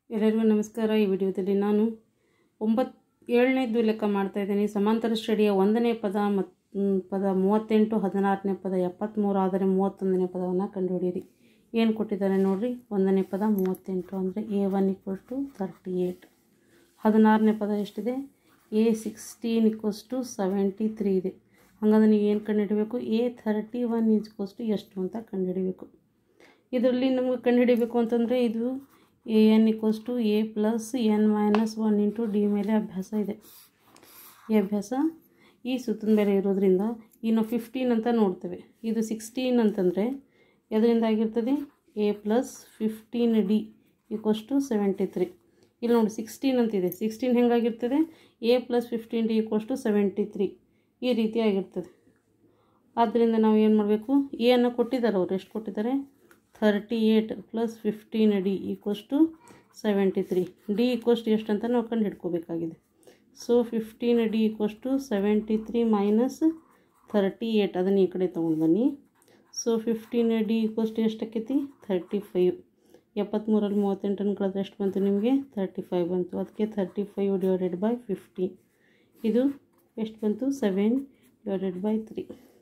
ಎಲ್ಲರಿಗೂ ನಮಸ್ಕಾರ ಈ ವಿಡಿಯೋದಲ್ಲಿ ನಾನು ಒಂಬತ್ತು ಏಳನೇದು ಲೆಕ್ಕ ಮಾಡ್ತಾ ಇದ್ದೀನಿ ಸಮಾಂತರ ಶ್ರೇಣಿಯ ಒಂದನೇ ಪದ ಮತ್ತು ಪದ ಮೂವತ್ತೆಂಟು ಹದಿನಾರನೇ ಪದ ಎಪ್ಪತ್ತ್ಮೂರು ಆದರೆ ಮೂವತ್ತೊಂದನೇ ಪದವನ್ನು ಕಂಡುಹಿಡಿಯಿರಿ ಏನು ಕೊಟ್ಟಿದ್ದಾರೆ ನೋಡಿರಿ ಒಂದನೇ ಪದ ಮೂವತ್ತೆಂಟು ಅಂದರೆ A one equal to thirty eight ಹದಿನಾರನೇ ಪದ ಎಷ್ಟಿದೆ A sixteen equals to seventy three ಇದೆ ಹಾಗಾದ್ರೆ ನೀವು ಏನು ಕಂಡುಹಿಡಬೇಕು A thirty one equals to ಎಷ್ಟು ಅಂತ ಕಂಡುಹಿಡಬೇಕು ಇದರಲ್ಲಿ ನಮಗೆ ಕಂಡುಹಿಡಬೇಕು ಅಂತಂದರೆ ಇದು A N equals to A plus N minus one into D ಮೇಲೆ ಅಭ್ಯಾಸ ಇದೆ ಈ ಅಭ್ಯಾಸ ಈ ಸುತ್ತಿನ ಮೇಲೆ ಇರೋದ್ರಿಂದ ಇನ್ನು ಫಿಫ್ಟೀನ್ ಅಂತ ನೋಡ್ತೇವೆ ಇದು ಸಿಕ್ಸ್ಟೀನ್ ಅಂತಂದರೆ ಎದರಿಂದ ಆಗಿರ್ತದೆ A plus fifteen D equals to seventy three ಇಲ್ಲಿ ನೋಡಿ ಸಿಕ್ಸ್ಟೀನ್ ಅಂತಿದೆ ಸಿಕ್ಸ್ಟೀನ್ ಹೆಂಗಾಗಿರ್ತದೆ A plus fifteen D equals to seventy three ಈ ರೀತಿ ಆಗಿರ್ತದೆ ಆದ್ದರಿಂದ ನಾವು ಏನು ಮಾಡಬೇಕು ಎ ಅನ್ನು ಕೊಟ್ಟಿದ್ದಾರೆ ಅವ್ರು ಎಷ್ಟು ಕೊಟ್ಟಿದ್ದಾರೆ thirty eight plus fifteen D equals to seventy three D equals to ಎಷ್ಟು ಅಂತ ನಾವು ಕಂಡು ಹಿಡ್ಕೋಬೇಕಾಗಿದೆ so fifteen D equals to seventy three minus thirty eight ಅದನ್ನು ಈ ಕಡೆ ತೊಗೊಂಡು ಬನ್ನಿ so fifteen D equals to ಎಷ್ಟು ಆಕೈತಿ ಥರ್ಟಿ ಫೈವ್ ಎಪ್ಪತ್ತ್ಮೂರಲ್ಲಿ ಮೂವತ್ತೆಂಟನ್ನು ಕಳೆದ್ರೆ ಎಷ್ಟು ಬಂತು ನಿಮಗೆ ತರ್ಟಿ ಫೈವ್ ಬಂತು ಅದಕ್ಕೆ thirty five divided by fifteen ಇದು ಎಷ್ಟು ಬಂತು ಸೆವೆನ್ ಡಿವೈಡೆಡ್ ಬೈ ತ್ರೀ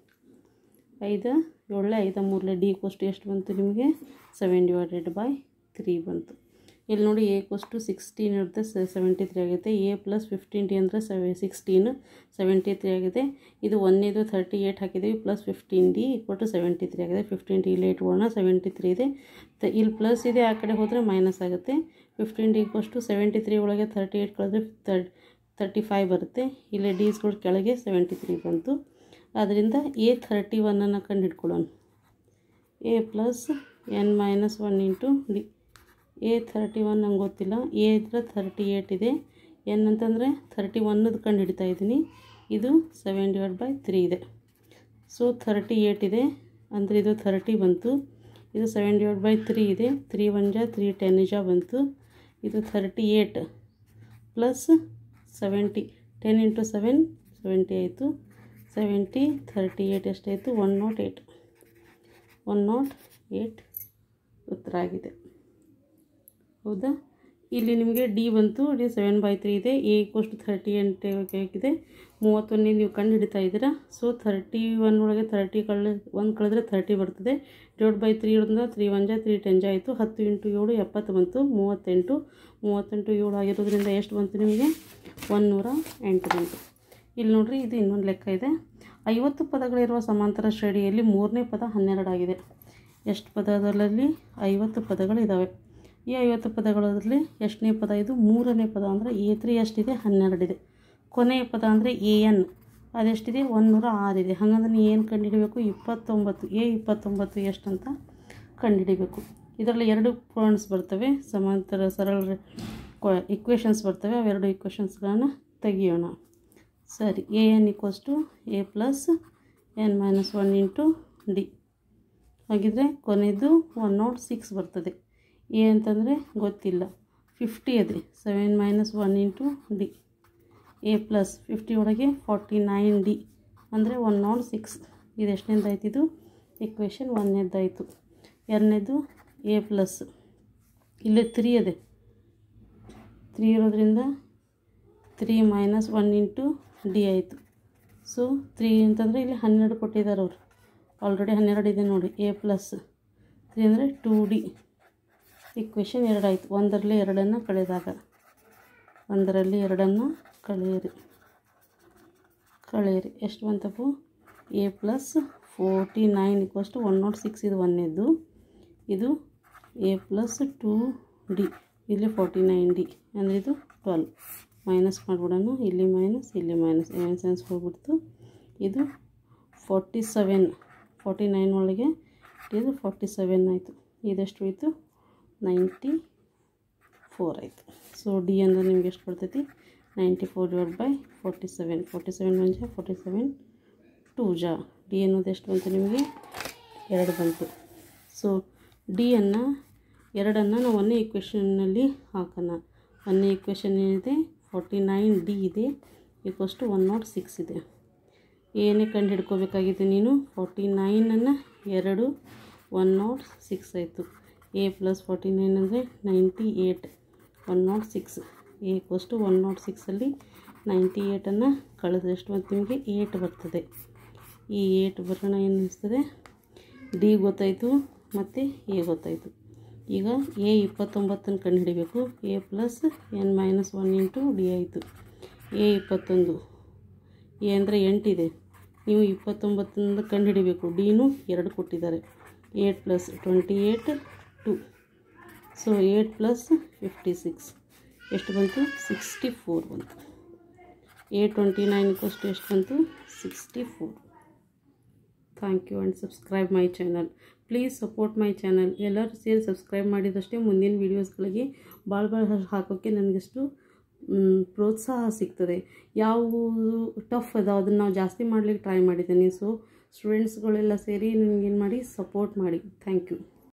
ಐದು ಏಳಲೆ ಐದು ಮೂರಲೆ ಡಿ ಕೋಸ್ಟ್ ಎಷ್ಟು ಬಂತು ನಿಮಗೆ ಸೆವೆನ್ ಡಿವೈಡೆಡ್ ಬೈ ತ್ರೀ ಬಂತು ಇಲ್ಲಿ ನೋಡಿ ಎ ಕೋಸ್ಟು ಸಿಕ್ಸ್ಟೀನ್ ಇರುತ್ತೆ ಸೆವೆಂಟಿ ತ್ರೀ ಆಗುತ್ತೆ ಎ ಪ್ಲಸ್ ಫಿಫ್ಟೀನ್ ಡಿ ಅಂದರೆ ಸೆವೆ ಸಿಕ್ಸ್ಟೀನ್ ಸೆವೆಂಟಿ ತ್ರೀ ಆಗಿದೆ ಇದು ಒಂದೇದು ಥರ್ಟಿ ಏಯ್ಟ್ ಹಾಕಿದ್ದೀವಿ plus fifteen D equal to seventy three ಆಗಿದೆ ಫಿಫ್ಟೀನ್ ಡಿ ಇಲ್ಲಿ ಇಟ್ಕೊಳ್ಳೋಣ ಸೆವೆಂಟಿ ತ್ರೀ ಇದೆ ತ ಇಲ್ಲಿ ಪ್ಲಸ್ ಇದೆ ಆ ಕಡೆ ಹೋದರೆ ಮೈನಸ್ ಆಗುತ್ತೆ fifteen D equals to seventy three ಒಳಗೆ ಥರ್ಟಿ ಏಯ್ಟ್ ಕಳೆದ್ರೆ ತರ್ಡ್ ತರ್ಟಿ ಫೈವ್ ಬರುತ್ತೆ ಇಲ್ಲಿ ಡಿಸ್ಗಳು ಕೆಳಗೆ ಸೆವೆಂಟಿ ತ್ರೀ ಬಂತು ಆದ್ದರಿಂದ ಎ ಥರ್ಟಿ ಒನ್ನನ್ನು ಕಂಡು ಹಿಡ್ಕೊಳ್ಳೋಣ A plus N minus one into D A thirty one ನಂಗೆ ಗೊತ್ತಿಲ್ಲ ಎ ಇದ್ರೆ ಥರ್ಟಿ ಏಯ್ಟ್ ಇದೆ ಎನ್ ಅಂತಂದರೆ ಥರ್ಟಿ ಒನ್ನದು ಕಂಡು ಹಿಡಿತಾ ಇದ್ದೀನಿ ಇದು ಸೆವೆನ್ ಡಿವೈಡ್ ಬೈ ತ್ರೀ ಇದೆ ಸೊ ಥರ್ಟಿ ಏಯ್ಟ್ ಇದೆ ಅಂದರೆ ಇದು ಥರ್ಟಿ ಬಂತು ಇದು ಸೆವೆನ್ ಡಿವೈಡ್ ಬೈ ತ್ರೀ ಇದೆ ತ್ರೀ ಒನ್ ಜಾ ತ್ರೀ ಟೆನ್ ಜಾ ಬಂತು ಇದು thirty eight plus seventy ten into seven seventy ಆಯಿತು ಸೆವೆಂಟಿ ಥರ್ಟಿ ಏಯ್ಟ್ ಎಷ್ಟಾಯಿತು one nought eight one nought eight ಉತ್ತರ ಆಗಿದೆ ಹೌದಾ ಇಲ್ಲಿ ನಿಮಗೆ ಡಿ ಬಂತು ಡಿ ಸೆವೆನ್ ಬೈ ತ್ರೀ ಇದೆ ಎ ಕೋಸ್ಟ್ ಥರ್ಟಿ ಎಂಟು ಆಗಿದೆ ಮೂವತ್ತೊಂದನೇ ನೀವು ಕಂಡು ಹಿಡಿತಾ ಇದ್ದೀರಾ ಸೊ ಥರ್ಟಿ ಒನ್ ಒಳಗೆ ತರ್ಟಿ ಕಳೆ ಒಂದು ಕಳೆದ್ರೆ ತರ್ಟಿ ಬರ್ತದೆ ಡಿವೈಡ್ ಬೈ ತ್ರೀ ಇರೋದ್ರಿಂದ ತ್ರೀ ಒನ್ ಜಾ ತ್ರೀ ಟೆನ್ ಜಾ ಆಯಿತು ಹತ್ತು ಇಂಟು ಏಳು ಎಪ್ಪತ್ತು ಬಂತು ಮೂವತ್ತೆಂಟು ಮೂವತ್ತೆಂಟು ಏಳು ಆಗಿರೋದ್ರಿಂದ ಎಷ್ಟು ಬಂತು ನಿಮಗೆ ಒನ್ನೂರ ಎಂಟು ಬಂತು ಇಲ್ಲಿ ನೋಡಿರಿ ಇದು ಇನ್ನೊಂದು ಲೆಕ್ಕ ಇದೆ ಐವತ್ತು ಪದಗಳಿರುವ ಸಮಾಂತರ ಶ್ರೇಣಿಯಲ್ಲಿ ಮೂರನೇ ಪದ ಹನ್ನೆರಡಾಗಿದೆ ಎಷ್ಟು ಪದದಲ್ಲಿ ಐವತ್ತು ಪದಗಳಿದ್ದಾವೆ ಈ ಐವತ್ತು ಪದಗಳಲ್ಲಿ ಎಷ್ಟನೇ ಪದ ಇದು ಮೂರನೇ ಪದ ಅಂದರೆ ಎ ತ್ರೀ ಎಷ್ಟಿದೆ ಹನ್ನೆರಡಿದೆ ಕೊನೆಯ ಪದ ಅಂದರೆ ಎ ಎನ್ ಅದೆಷ್ಟಿದೆ ಒಂದುನೂರ ಆರಿದೆ ಹಾಗಂದ್ರೆ ನೀವು ಏನು ಕಂಡುಹಿಡಬೇಕು ಇಪ್ಪತ್ತೊಂಬತ್ತು ಎ ಇಪ್ಪತ್ತೊಂಬತ್ತು ಎಷ್ಟು ಅಂತ ಕಂಡುಹಿಡಿಬೇಕು ಇದರಲ್ಲಿ ಎರಡು ಪಾಯಿಂಟ್ಸ್ ಬರ್ತವೆ ಸಮಾಂತರ ಸರಳ ಇಕ್ವೇಷನ್ಸ್ ಬರ್ತವೆ ಅವೆರಡು ಇಕ್ವೇಷನ್ಸ್ಗಳನ್ನು ತೆಗಿಯೋಣ ಸರಿ A N equals to A plus N minus one into D ಹಾಗಿದ್ರೆ ಕೊನೆಯದು ಒನ್ ನಾಟ್ ಸಿಕ್ಸ್ ಬರ್ತದೆ ಎ ಅಂತಂದರೆ ಗೊತ್ತಿಲ್ಲ ಫಿಫ್ಟಿ ಅದೇ seven minus one into D A plus fifty ಒಳಗೆ ಫಾರ್ಟಿ ನೈನ್ ಡಿ ಅಂದರೆ ಒನ್ ನಾಟ್ ಸಿಕ್ಸ್ ಇದು ಎಷ್ಟನೇದಾಯ್ತು ಇದು ಇಕ್ವೇಷನ್ ಒಂದನೇದಾಯಿತು ಎರಡನೇದು ಎ ಪ್ಲಸ್ ಇಲ್ಲಿ ತ್ರೀ ಅದೇ ತ್ರೀ ಇರೋದ್ರಿಂದ three minus one into D ಆಯಿತು ಸೊ ತ್ರೀ ಅಂತಂದರೆ ಇಲ್ಲಿ ಹನ್ನೆರಡು ಕೊಟ್ಟಿದ್ದಾರೆ ಅವರು ಆಲ್ರೆಡಿ ಹನ್ನೆರಡು ಇದೆ ನೋಡಿ ಎ ಪ್ಲಸ್ ತ್ರೀ ಅಂದರೆ ಟೂ ಡಿ ಇಕ್ವೇಷನ್ ಎರಡಾಯಿತು ಒಂದರಲ್ಲಿ ಎರಡನ್ನು ಕಳೆದಾಗ ಒಂದರಲ್ಲಿ ಎರಡನ್ನು ಕಳೆಯಿರಿ ಕಳೆಯಿರಿ ಎಷ್ಟು ಬಂತಪ್ಪು A plus forty nine equals to one nought six ಇದು ಒಂದನೇದು ಇದು ಎ ಪ್ಲಸ್ ಟೂ ಡಿ ಇಲ್ಲಿ ಫೋರ್ಟಿ ನೈನ್ ಡಿ ಅಂದರೆ ಇದು ಟ್ವೆಲ್ ಮೈನಸ್ ಮಾಡಿಬಿಡೋಣ ಇಲ್ಲಿ ಮೈನಸ್ ಇಲ್ಲಿ ಮೈನಸ್ ಏನು ಸೆನ್ಸ್ ಹೋಗ್ಬಿಡ್ತು ಇದು ಫಾರ್ಟಿ ಸೆವೆನ್ ಫಾರ್ಟಿ ನೈನ್ ಒಳಗೆ ಇದು ಫಾರ್ಟಿ ಸೆವೆನ್ ಆಯಿತು ಇದೆಷ್ಟು ಹೋಯಿತು ನೈಂಟಿ ಫೋರ್ ಆಯಿತು ಸೊ ಡಿ ಅಂದರೆ ನಿಮ್ಗೆ ಎಷ್ಟು ಬರ್ತೈತಿ ninety four divide by forty seven forty seven one ಜಾ ಫೋರ್ಟಿ ಸೆವೆನ್ ಟೂ ಜಾ ಡಿ ಅನ್ನೋದು ಎಷ್ಟು ಬಂತು ನಿಮಗೆ ಎರಡು ಬಂತು ಸೊ ಡಿಯನ್ನು ಎರಡನ್ನು ನಾವು ಒಂದೇ ಇಕ್ವೇಷನ್ನಲ್ಲಿ ಹಾಕೋಣ ಒಂದೇ ಇಕ್ವೇಷನ್ ಏನಿದೆ ಫಾರ್ಟಿ ನೈನ್ ಡಿ ಇದೆ equals to one nought six ಇದೆ ಏನೇ ಕಂಡು ಹಿಡ್ಕೋಬೇಕಾಗಿದೆ ನೀನು ಫಾರ್ಟಿ ನೈನನ್ನು ಎರಡು ಒನ್ ನಾಟ್ ಸಿಕ್ಸ್ ಆಯಿತು ಎ ಪ್ಲಸ್ ಫಾರ್ಟಿ ನೈನ್ ಅಂದರೆ ninety eight one nought six A equals to one nought ಸಿಕ್ಸಲ್ಲಿ ನೈಂಟಿ ಏಯ್ಟನ್ನು ಕಳೆದ್ರೆ ಎಷ್ಟು ಬಂತು ನಿಮಗೆ ಏಟ್ ಬರ್ತದೆ ಈ ಏಟ್ ಬರೋಣ ಏನು ಅನಿಸ್ತದೆ ಡಿ ಗೊತ್ತಾಯಿತು ಮತ್ತು ಎ ಗೊತ್ತಾಯಿತು ಈಗ ಎ ಇಪ್ಪತ್ತೊಂಬತ್ತನ್ನು ಕಂಡುಹಿಡಿಬೇಕು A plus N minus one into D ಆಯಿತು ಎ ಇಪ್ಪತ್ತೊಂದು ಎ ಅಂದರೆ ಎಂಟಿದೆ ನೀವು ಇಪ್ಪತ್ತೊಂಬತ್ತರಿಂದ ಕಂಡುಹಿಡಿಬೇಕು ಡಿನೂ ಎರಡು ಕೊಟ್ಟಿದ್ದಾರೆ eight plus twenty eight two so eight plus fifty six ಎಷ್ಟು ಬಂತು ಸಿಕ್ಸ್ಟಿ ಫೋರ್ ಬಂತು ಎ ಟ್ವೆಂಟಿ ನೈನ್ ಅಷ್ಟು ಎಷ್ಟು ಬಂತು sixty four thank you and subscribe my channel please support my channel ಎಲ್ಲರೂ ಸೇರಿ ಸಬ್ಸ್ಕ್ರೈಬ್ ಮಾಡಿದಷ್ಟೇ ಮುಂದಿನ ವೀಡಿಯೋಸ್ಗಳಿಗೆ ಭಾಳ ಭಾಳ ಹಾಕೋಕ್ಕೆ ನನಗೆಷ್ಟು ಪ್ರೋತ್ಸಾಹ ಸಿಗ್ತದೆ ಯಾವುವು ಟಫ್ ಅದಾವೆ ಅದನ್ನು ನಾವು ಜಾಸ್ತಿ ಮಾಡಲಿಕ್ಕೆ ಟ್ರೈ ಮಾಡಿದ್ದೀನಿ ಸೊ ಸ್ಟೂಡೆಂಟ್ಸ್ಗಳೆಲ್ಲ ಸೇರಿ ನನಗೇನು ಮಾಡಿ ಸಪೋರ್ಟ್ ಮಾಡಿ ಥ್ಯಾಂಕ್ ಯು